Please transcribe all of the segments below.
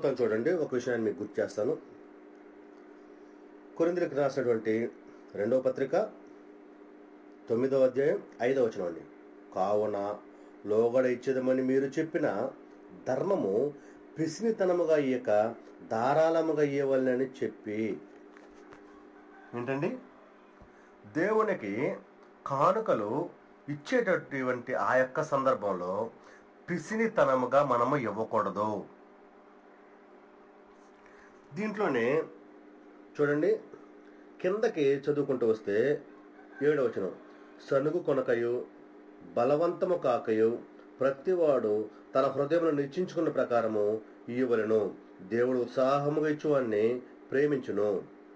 చదువుతాను చూడండి ఒక విషయాన్ని మీకు గుర్తు చేస్తాను కొరిందులకు రాసినటువంటి రెండవ పత్రిక తొమ్మిదవ అధ్యాయం ఐదవ వచనం అండి కావున లోగడ ఇచ్చేదమని మీరు చెప్పిన ధర్మము పిసినితనముగా ఇయ్యక ధారాళముగా ఇయ్యవలనని చెప్పి ఏంటండి దేవునికి కానుకలు ఇచ్చేటటువంటి ఆ యొక్క సందర్భంలో పిసినితనముగా మనము ఇవ్వకూడదు దీంట్లోనే చూడండి కిందకి చదువుకుంటూ వస్తే ఏడవచనం సనుగు కొనకయు బలవంతము కాకయు ప్రతివాడు తన హృదయంలో నిశ్చించుకున్న ప్రకారము ఇయ్యవలను దేవుడు ఉత్సాహముగా ఇచ్చువాన్ని ప్రేమించును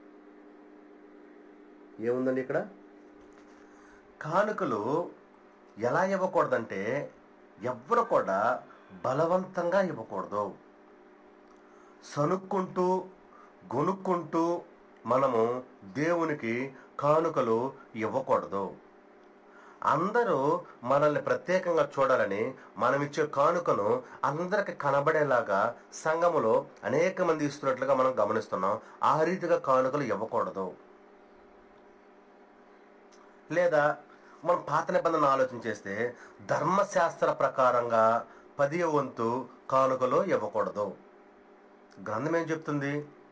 ఏముందండి ఇక్కడ కానుకలు ఎలా ఇవ్వకూడదంటే ఎవ్వరు కూడా బలవంతంగా ఇవ్వకూడదు సనుక్కుంటూ గొనుక్కుంటూ మనము దేవునికి కానుకలు ఇవ్వకూడదు అందరూ మనల్ని ప్రత్యేకంగా చూడాలని మనం ఇచ్చే కానుకను అందరికి కనబడేలాగా సంఘములో అనేక మంది ఇస్తున్నట్లుగా మనం గమనిస్తున్నాం ఆ రీతిగా కానుకలు ఇవ్వకూడదు లేదా మనం పాత నిబంధన ఆలోచన చేస్తే ధర్మశాస్త్ర ప్రకారంగా పదియ వంతు కానుకలు ఇవ్వకూడదు గ్రంథం ఏం చెప్తుంది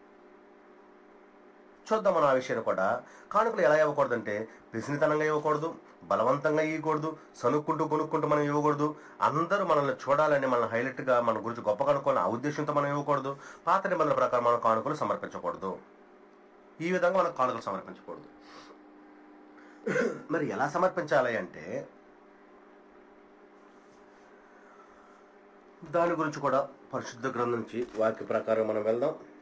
చూద్దాం మనం ఆ విషయాన్ని కూడా కానుకలు ఎలా ఇవ్వకూడదంటే పిసినితనంగా ఇవ్వకూడదు బలవంతంగా ఇవ్వకూడదు సనుక్కుంటూ కొనుక్కుంటూ మనం ఇవ్వకూడదు అందరూ మనల్ని చూడాలని మన హైలైట్గా మన గురించి గొప్ప కనుక్కోవాలని ఆ ఉద్దేశంతో మనం ఇవ్వకూడదు పాత నిబంధనల ప్రకారం మనం కానుకలు సమర్పించకూడదు ఈ విధంగా మనం కానుకలు సమర్పించకూడదు మరి ఎలా సమర్పించాలి అంటే దాని గురించి కూడా పరిశుద్ధ గ్రంథం నుంచి వాక్య ప్రకారం మనం వెళ్దాం